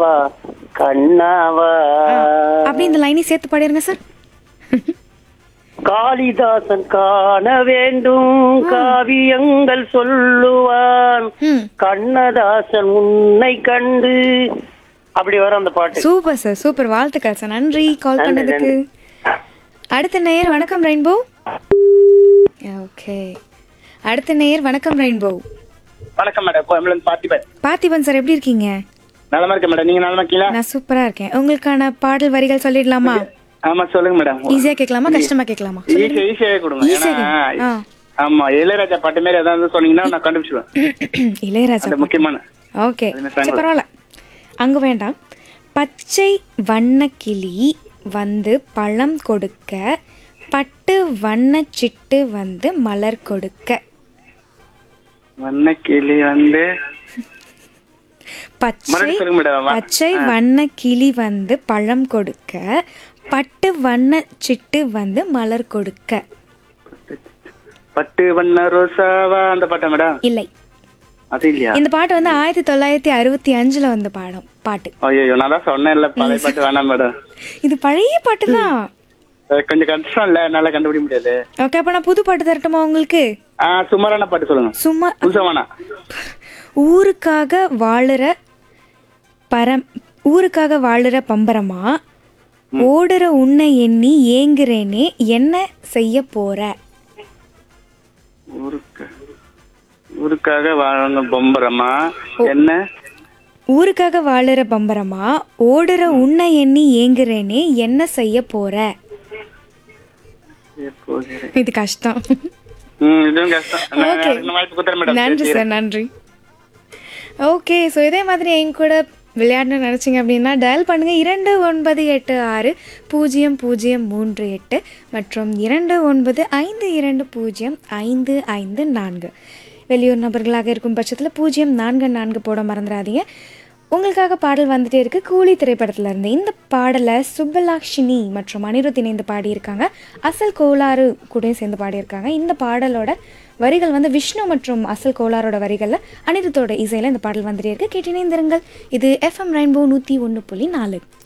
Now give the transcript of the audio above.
ரோசாவா கண்ணாவா அப்படி இந்த லைனையும் சேர்த்து பாடிருங்க சார் காளிதாசன் காண வேண்டும் காவியங்கள் சொல்லுவான் ம் கண்ணதாசன் உன்னை கண்டு அப்படி வரும் அந்த பாட்டு சூப்பர் சார் சூப்பர் வாழ்த்துக்கள் சார் நன்றி கால் நன்றி, பண்ணதுக்கு அடுத்த நேயர் வணக்கம் ரெயின்போ ஓகே அடுத்த நேயர் வணக்கம் ரெயின்போ வணக்கம் மேடம் கோயம்புலேருந்து பார்த்திபன் பார்த்திபன் சார் எப்படி இருக்கீங்க நலமா இருக்கேன் மேடம் நீங்க நலமா இருக்கீங்களா நான் சூப்பரா இருக்கேன் உங்களுக்கான பாடல் வரிகள் சொல்லிடலாமா ஆமா சொல்லுங்க மேடம் ஈஸியா கேட்கலாமா கஷ்டமா கேட்கலாமா ஈஸியா ஈஸியாவே கொடுங்க ஈஸியா ஏன்னா ஆ ஆமா இளையராஜா பாட்டு மாதிரி ஏதாவது சொன்னீங்கன்னா நான் கண்டுபிடிச்சிடுவேன் இளையராஜா அந்த முக்கியமான ஓகே அது மாதிரி சரி பரவாயில்ல அங்க வேண்டாம் பச்சை வண்ணக்கிளி வந்து பழம் கொடுக்க பட்டு வண்ணச் சிட்டு வந்து மலர் கொடுக்க வண்ண கிளி வந்து பச்சை மறுபடியும் சொல்லுங்க மேடம் பச்சை வண்ண கிளி வந்து பழம் கொடுக்க பட்டு வண்ண சிட்டு வந்து மலர் கொடுக்க பட்டு வண்ண ரோசாவா அந்த பாட்டா மேடம் இல்லை அது இல்லையா இந்த பாட்டு வந்து ஆயிரத்தி தொள்ளாயிரத்தி அறுபத்தி அஞ்சுல வந்த பாடம் பாட்டு ஐயோ நான் தான் சொன்னேன் இல்ல பழைய பாட்டு வேணாம் மேடம் இது பழைய பாட்டு தான் அது கொஞ்சம் கஷ்டம் இல்ல என்னால கண்டுபிடிக்க முடியாது ஓகே அப்ப நான் புது பாட்டு தரட்டுமா உங்களுக்கு ஆ சுமாரான பாட்டு சொல்லுங்க சும்மா புதுசா வேணாம் ஊருக்காக வாழுற பரம் ஊருக்காக வாழுற பம்பரமா ஓடுற உன்னை எண்ணி ஏங்குறேனே என்ன செய்ய போற ஊருக்கு ஊருக்காக வாழங்க பொம்பரமா என்ன ஊருக்காக வாழுற பம்பரமா ஓடுற உன்னை எண்ணி ஏங்குறேனே என்ன செய்ய போற போகிறேன் இது கஷ்டம் ம் இதுவும் கஷ்டம் நான் Okay. அடுத்த வாய்ப்பு கொடுத்துறேன் மேடம் நன்றி சார் நன்றி ஓகே ஸோ இதே மாதிரி என் கூட விளையாடணும்னு நினச்சிங்க அப்படின்னா டயல் பண்ணுங்கள் இரண்டு ஒன்பது எட்டு ஆறு பூஜ்ஜியம் பூஜ்ஜியம் மூன்று எட்டு மற்றும் இரண்டு ஒன்பது ஐந்து இரண்டு பூஜ்ஜியம் ஐந்து ஐந்து நான்கு வெளியூர் நபர்களாக இருக்கும் பட்சத்தில் பூஜ்ஜியம் நான்கு நான்கு போட மறந்துடாதீங்க உங்களுக்காக பாடல் வந்துட்டே இருக்கு கூலி திரைப்படத்துல இருந்து இந்த பாடலை சுப்பலாக்ஷினி மற்றும் அனிருத் இணைந்து பாடியிருக்காங்க அசல் கோளாறு கூட சேர்ந்து பாடியிருக்காங்க இந்த பாடலோட வரிகள் வந்து விஷ்ணு மற்றும் அசல் கோளாரோட வரிகளில் அனிருத்தோட இசையில் இந்த பாடல் வந்துட்டே இருக்கு கேட்டினேந்திருங்கள் இது எஃப்எம் ரெயின்போ நூற்றி ஒன்று புள்ளி நாலு